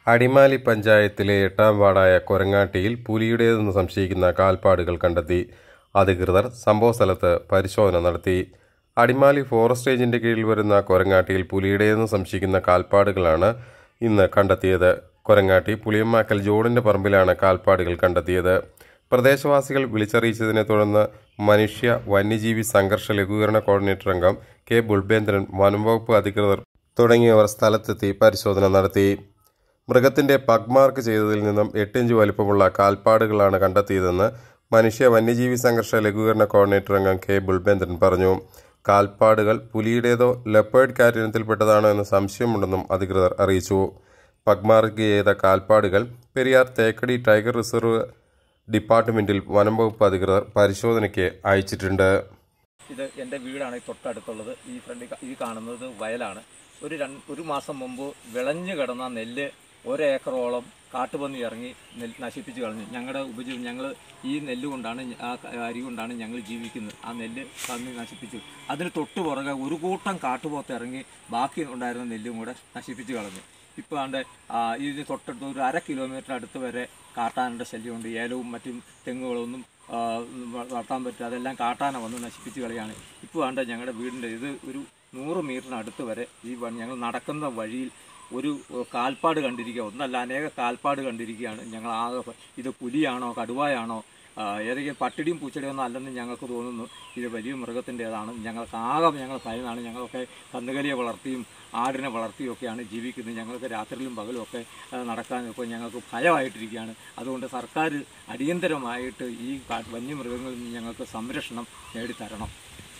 അടിമാലി പഞ്ചായത്തിലെ എട്ടാം വാർഡായ കൊരങ്ങാട്ടിയിൽ പുലിയുടേതെന്ന് സംശയിക്കുന്ന കാൽപ്പാടുകൾ കണ്ടെത്തി അധികൃതർ സംഭവസ്ഥലത്ത് പരിശോധന നടത്തി അടിമാലി ഫോറസ്റ്റ് റേഞ്ചിന്റെ കീഴിൽ വരുന്ന കൊരങ്ങാട്ടിയിൽ പുലിയുടേതെന്ന് സംശയിക്കുന്ന കാൽപ്പാടുകളാണ് ഇന്ന് കണ്ടെത്തിയത് കൊരങ്ങാട്ടി പുളിയമ്മാക്കൽ ജോണിന്റെ പറമ്പിലാണ് കാൽപ്പാടുകൾ കണ്ടെത്തിയത് പ്രദേശവാസികൾ വിളിച്ചറിയിച്ചതിനെ തുടർന്ന് മനുഷ്യ വന്യജീവി സംഘർഷ ലഘൂകരണ കോർഡിനേറ്റർ അംഗം കെ ബുൾബേന്ദ്രൻ വനംവകുപ്പ് അധികൃതർ തുടങ്ങിയവർ സ്ഥലത്തെത്തി പരിശോധന നടത്തി മൃഗത്തിന്റെ പഗ് മാർക്ക് ചെയ്തതിൽ നിന്നും എട്ട് ഇഞ്ച് വലിപ്പമുള്ള കാൽപ്പാടുകളാണ് കണ്ടെത്തിയതെന്ന് മനുഷ്യ വന്യജീവി സംഘർഷ ലഘൂകരണ കോർഡിനേറ്റർ അംഗം കെ ബുൾബേന്ദ്രൻ പറഞ്ഞു കാൽപ്പാടുകൾ പുലിയുടേതോ ലെപ്പേർഡ് കാറ്റ് ഇനത്തിൽപ്പെട്ടതാണോ എന്ന സംശയമുണ്ടെന്നും അധികൃതർ അറിയിച്ചു പഗ് മാർക്ക് ചെയ്ത കാൽപ്പാടുകൾ പെരിയാർ തേക്കടി ടൈഗർ റിസർവ് ഡിപ്പാർട്ട്മെന്റിൽ വനം വകുപ്പ് അധികൃതർ പരിശോധനയ്ക്ക് അയച്ചിട്ടുണ്ട് ഇത് എൻ്റെ വീടാണ് ഈ തൊട്ടടുത്തുള്ളത് ഈ ഫ്രണ്ടിൽ ഈ കാണുന്നത് വയലാണ് ഒരു രണ്ട് ഒരു മാസം മുമ്പ് വിളഞ്ഞു കിടന്ന നെല്ല് ഒരേക്കറോളം കാട്ടുപന്നി ഇറങ്ങി നെല്ല് നശിപ്പിച്ച് കളഞ്ഞു ഞങ്ങളുടെ ഉപജീവനം ഞങ്ങൾ ഈ നെല്ല് കൊണ്ടാണ് ഞ- ആ ക- അരി കൊണ്ടാണ് ഞങ്ങൾ ജീവിക്കുന്നത് ആ നെല്ല് പന്നി നശിപ്പിച്ചു അതിന് തൊട്ട് പുറകെ ഒരു കൂട്ടം കാട്ടുപോത്ത് ഇറങ്ങി ബാക്കി ഉണ്ടായിരുന്ന നെല്ലും കൂടെ നശിപ്പിച്ച് കളഞ്ഞു ഇപ്പോൾ ആണ്ട് ആ, ഇതിന് തൊട്ടടുത്ത് ഒരു അര കിലോമീറ്റർ അടുത്ത് വരെ കാട്ടാനയുടെ ശല്യമുണ്ട് ഏലവും മറ്റും തെങ്ങുകളൊന്നും ആ, വ- വളർത്താൻ പറ്റും അതെല്ലാം കാട്ടാന വന്ന് നശിപ്പിച്ച് കളയാണ് ഇപ്പോൾ വേണ്ട ഞങ്ങളുടെ വീടിൻ്റെ ഇത് ഒരു നൂറ് മീറ്ററിനടുത്ത് വരെ ഈ വ- ഞങ്ങൾ നടക്കുന്ന വഴിയിൽ ഒരു ഏഹ്, കാൽപ്പാട് കണ്ടിരിക്കുക ഒന്നല്ല അനേക കാൽപ്പാട് കണ്ടിരിക്കുകയാണ് ഞങ്ങൾ ആകെ പ- ഇത് പുലിയാണോ കടുവയാണോ ആ, ഏതെങ്കിലും പട്ടിടിയും പൂച്ചടിയും ഒന്നും അല്ലെന്ന് ഞങ്ങൾക്ക് തോന്നുന്നു ഇത് വലിയ മൃഗത്തിൻ്റെതാണ് ഞങ്ങൾക്ക് ആകെ ഞങ്ങൾ ഭയന്നാണ് ഞങ്ങളൊക്കെ കന്നുകലിയെ വളർത്തിയും ആടിനെ വളർത്തിയും ഒക്കെയാണ് ജീവിക്കുന്നത് ഞങ്ങൾക്ക് രാത്രിയിലും പകലും ഒക്കെ ആ, നടക്കാനൊക്കെ ഞങ്ങൾക്ക് ഭയമായിട്ടിരിക്കുകയാണ് അതുകൊണ്ട് സർക്കാർ അടിയന്തരമായിട്ട് ഈ കാ- വന്യമൃഗങ്ങളിൽ നിന്ന് ഞങ്ങൾക്ക് സംരക്ഷണം നേടിത്തരണം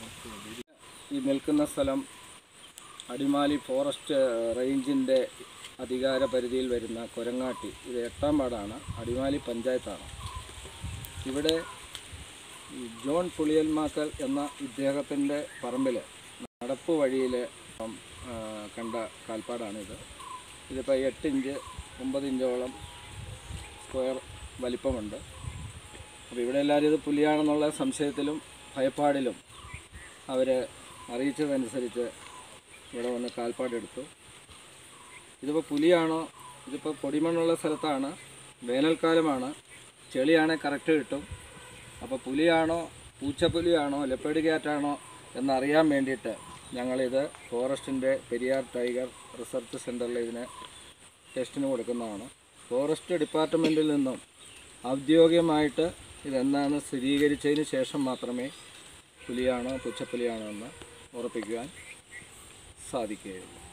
ഈ നിൽക്കുന്ന സ്ഥലം അടിമാലി ഫോറസ്റ്റ് റേഞ്ചിൻ്റെ അധികാര പരിധിയിൽ വരുന്ന കൊരങ്ങാട്ടി ഇത് എട്ടാം വാർഡാണ് അടിമാലി പഞ്ചായത്താണ് ഇവിടെ ഈ ജോൺ പുളിയൽമാക്കൽ എന്ന ഇദ്ദേഹത്തിൻ്റെ പറമ്പിൽ നടപ്പ് വഴിയിൽ കണ്ട കാൽപ്പാടാണിത് ഇതിപ്പോൾ എട്ട് ഇഞ്ച് ഒമ്പത് ഇഞ്ചോളം സ്ക്വയർ വലിപ്പമുണ്ട് അപ്പോൾ ഇവിടെ എല്ലാവരും ഇത് പുലിയാണെന്നുള്ള സംശയത്തിലും ഭയപ്പാടിലും അവർ അറിയിച്ചതനുസരിച്ച് ഇവിടെ വന്ന് കാൽപ്പാടെടുത്തു ഇതിപ്പോൾ പുലിയാണോ ഇതിപ്പോൾ പൊടിമണ്ണുള്ള സ്ഥലത്താണ് വേനൽക്കാലമാണ് ചെളിയാണെങ്കിൽ കറക്റ്റ് കിട്ടും അപ്പോൾ പുലിയാണോ പൂച്ചപ്പുലിയാണോ ലെപ്പേഡ് ക്യാറ്റാണോ എന്നറിയാൻ വേണ്ടിയിട്ട് ഞങ്ങളിത് ഫോറസ്റ്റിൻ്റെ പെരിയാർ ടൈഗർ റിസർച്ച് സെൻറ്ററിൽ ഇതിന് ടെസ്റ്റിന് കൊടുക്കുന്നതാണ് ഫോറസ്റ്റ് ഡിപ്പാർട്ട്മെൻറ്റിൽ നിന്നും ഔദ്യോഗികമായിട്ട് ഇതെന്താണെന്ന് സ്ഥിരീകരിച്ചതിന് ശേഷം മാത്രമേ പുലിയാണോ പുച്ചപ്പുലിയാണോ എന്ന് ഉറപ്പിക്കുവാൻ സാധിക്കുകയുള്ളൂ